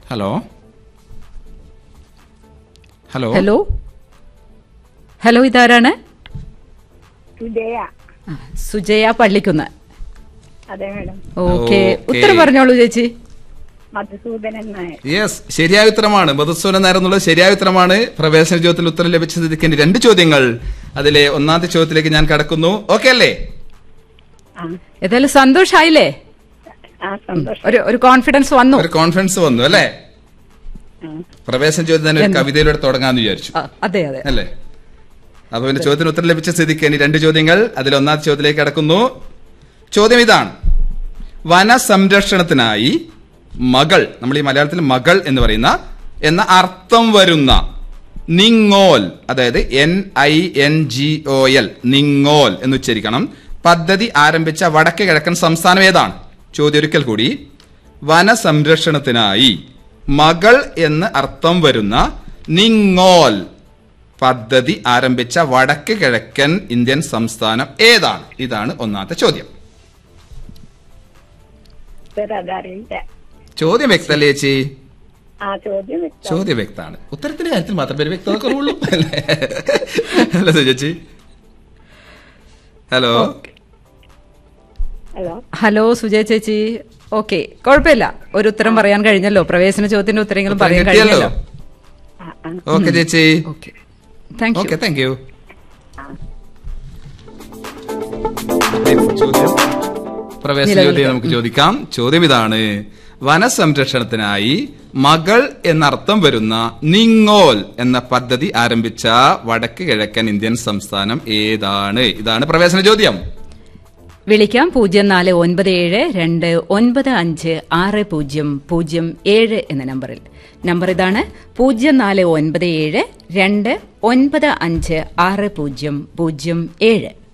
Hello hello hello hello ഇതാരാണ് സുജയ ആ, സുജയ പള്ളിക്കുന്ന് അതെ മേഡം ഓക്കെ ഓക്കേ. ഉത്തരം പറഞ്ഞോളൂ ചേച്ചി മധുസൂദനൻ നായർ യെസ് ശരിയായ ഉത്തരമാണ് മധുസൂദൻ നായർ എന്നുള്ളത് ശരിയായ ഉത്തരമാണ് പ്രവേശന ചോദ്യത്തിൽ ഉത്തരം ലഭിച്ച സ്ഥിതിക്ക് ഇനി രണ്ട് ചോദ്യങ്ങൾ അതിലെ ഒന്നാമത്തെ ചോദ്യത്തിലേക്ക് ഞാൻ കടക്കുന്നു ഓക്കെ അല്ലേ ആ ഏതായാലും സന്തോഷായില്ലേ ആ സന്തോഷം ഒരു ഒരു കോൺഫിഡൻസ് വന്നു ഒരു കോൺഫിഡൻസ് വന്നു അല്ലേ ആ. പ്രവേശന ചോദ്യം തന്നെ ഒരു എന്ത്? കവിതയിലൂടെ തുടങ്ങാന്ന് വിചാരിച്ചു ആ, അതെ അതെ അല്ലേ അപ്പൊ പിന്നെ ചോദ്യത്തിന് ഉത്തരം ലഭിച്ച സ്ഥിതിക്ക് ഇനി രണ്ട് ചോദ്യങ്ങൾ അതിൽ ഒന്നാമത്തെ ചോദ്യത്തിലേക്ക് കടക്കുന്നു ചോദ്യം ഇതാണ് വനസംരക്ഷണത്തിനായി മകൾ നമ്മൾ ഈ മലയാളത്തിൽ മകൾ എന്ന് പറയുന്ന എന്ന അർത്ഥം വരുന്ന നിങ്ങോൽ അതായത് N I N G O L Ningol എന്ന് ഉച്ചരിക്കണം പദ്ധതി ആരംഭിച്ച വടക്ക് കിഴക്കൻ സംസ്ഥാനം ഏതാണ് ചോദ്യം ഒരിക്കൽ കൂടി വനസംരക്ഷണത്തിനായി മകൾ എന്ന് അർത്ഥം വരുന്ന നിങ്ങോൽ പദ്ധതി ആരംഭിച്ച വടക്ക് കിഴക്കൻ ഇന്ത്യൻ സംസ്ഥാനം ഏതാണ് ഇതാണ് ഒന്നാമത്തെ ചോദ്യം സർ അതറിയില്ല ചോദ്യം വ്യക്തല്ലേ ചേച്ചി ആ ചോദ്യം വ്യക്തം ചോദ്യം വ്യക്തമാണ് ഉത്തരത്തിന്റെ കാര്യത്തിൽ മാത്രമേ ഒരു വ്യക്തത കുറവുള്ളൂ അല്ലേ അല്ലേ ചേച്ചി ഹലോ ഹലോ ഹലോ സുജയ ചേച്ചി ഓക്കെ കുഴപ്പമില്ല ഒരു ഉത്തരം പറയാൻ കഴിഞ്ഞല്ലോ പ്രവേശന ചോദ്യത്തിന്റെ ഉത്തരങ്ങളും ഉത്തരം പറയാൻ കിട്ടിയല്ലോ കഴിഞ്ഞല്ലോ ആ ആ ഓക്കെ ചേച്ചി okay thank okay you thank you ആ. ചോദ്യം പ്രവേശന ചോദ്യം നിലവിളിക്കാം. നമുക്ക് ചോദിക്കാം ചോദ്യം ഇതാണ് വനസംരക്ഷണത്തിനായി മകൾ എന്നർത്ഥം വരുന്ന നിങ്ങോൽ എന്ന പദ്ധതി ആരംഭിച്ച വടക്ക് കിഴക്കൻ ഇന്ത്യൻ സംസ്ഥാനം ഏതാണ് ഇതാണ് പ്രവേശന ചോദ്യം വിളിക്കാം പൂജ്യം നാല് ഒൻപത് ഏഴ് രണ്ട് ഒൻപത് അഞ്ച് ആറ് പൂജ്യം പൂജ്യം ഏഴ് എന്ന നമ്പറിൽ നമ്പർ ഇതാണ് പൂജ്യം നാല് ഒൻപത് ഏഴ് രണ്ട് ഒൻപത് അഞ്ച് ആറ് പൂജ്യം പൂജ്യം ഏഴ്